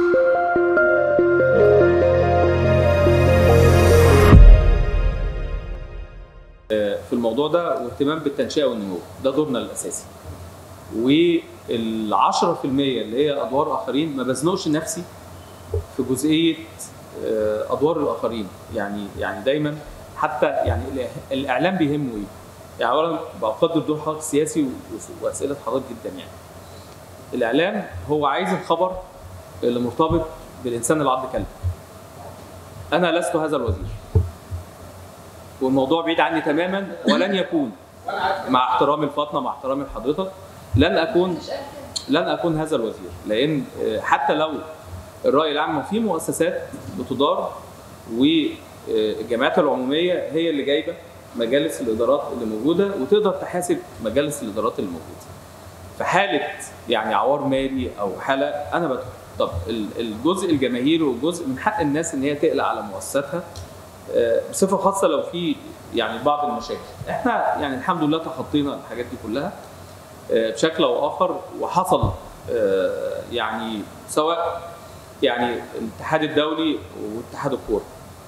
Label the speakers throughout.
Speaker 1: في الموضوع ده واهتمام بالتنشئه والنمو ده دورنا الاساسي وال 10% اللي هي ادوار اخرين ما بزنقش نفسي في جزئيه آه، ادوار الاخرين يعني يعني دايما حتى يعني الإع- الاعلام بيهمه ايه؟ يعني اولا بقدر دور حضرتك السياسي و- واسئله حضرتك جدا يعني. الاعلام هو عايز الخبر اللي مرتبط بالانسان اللي عض كلب. انا لست هذا الوزير. والموضوع بعيد عني تماما ولن يكون مع احترامي لفاطمه مع احترامي لحضرتك لن اكون لن اكون هذا الوزير لان آه، حتى لو الراي العام في مؤسسات بتدار والجامعات العموميه هي اللي جايبه مجالس الادارات اللي موجوده وتقدر تحاسب مجالس الادارات اللي موجوده. في حاله يعني عوار مالي او حاله انا بدخل طب ال- الجزء الجماهيري والجزء من حق الناس ان هي تقلق على مؤسساتها آه، بصفه خاصه لو في يعني بعض المشاكل احنا يعني الحمد لله تخطينا الحاجات دي كلها آه، بشكل او اخر وحصل آه، يعني سواء يعني الاتحاد الدولي واتحاد الكوره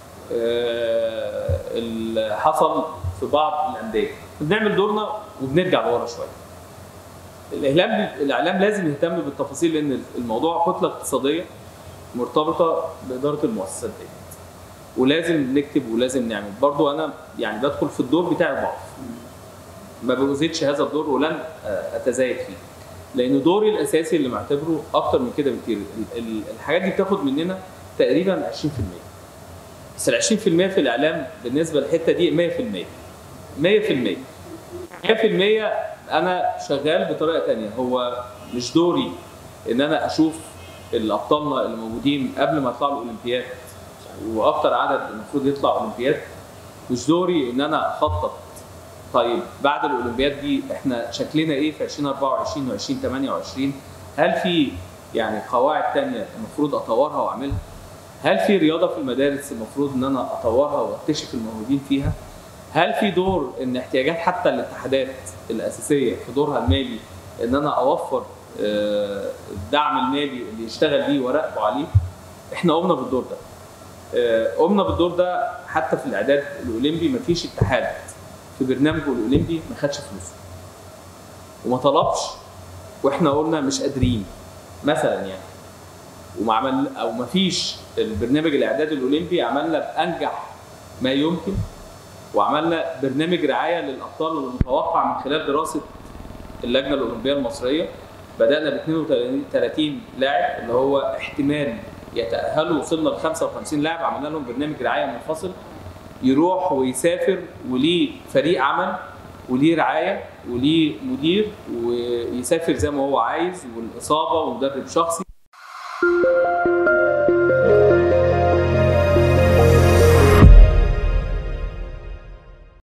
Speaker 1: آه، اللي حصل في بعض الانديه بنعمل دورنا وبنرجع لورا شويه الاعلام الاعلام لازم يهتم بالتفاصيل لان الموضوع كتله اقتصاديه مرتبطه باداره المؤسسات دي ولازم نكتب ولازم نعمل برضو انا يعني بدخل في الدور بتاع الضعف ما بوزيدش هذا الدور ولن آه، اتزايد فيه لان دوري الاساسي اللي معتبره اكتر من كده بكتير ال- ال- الحاجات دي بتاخد مننا تقريبا 20% بس ال 20% في الاعلام بالنسبه للحته دي 100% 100% 100% انا شغال بطريقه تانية هو مش دوري ان انا اشوف الابطالنا اللي موجودين قبل ما يطلعوا الاولمبياد واكتر عدد المفروض يطلع اولمبياد مش دوري ان انا اخطط طيب بعد الاولمبياد دي احنا شكلنا ايه في 2024 و 2028 هل في يعني قواعد تانية المفروض اطورها واعملها هل في رياضه في المدارس المفروض ان انا اطورها واكتشف الموهوبين فيها هل في دور ان احتياجات حتى الاتحادات الاساسيه في دورها المالي ان انا اوفر آه، الدعم المالي اللي يشتغل بيه وراقبه عليه احنا قمنا بالدور ده آه، قمنا بالدور ده حتى في الاعداد الاولمبي مفيش اتحاد في برنامجه الاولمبي ما خدش فلوسه وما طلبش واحنا قلنا مش قادرين مثلا يعني وما عمل او ما فيش البرنامج الاعداد الاولمبي عملنا بانجح ما يمكن وعملنا برنامج رعايه للابطال المتوقع من خلال دراسه اللجنه الاولمبيه المصريه بدانا ب 32 لاعب اللي هو احتمال يتاهلوا وصلنا ل 55 لاعب عملنا لهم برنامج رعايه منفصل يروح ويسافر وليه فريق عمل وليه رعايه وليه مدير ويسافر زي ما هو عايز والاصابه ومدرب شخصي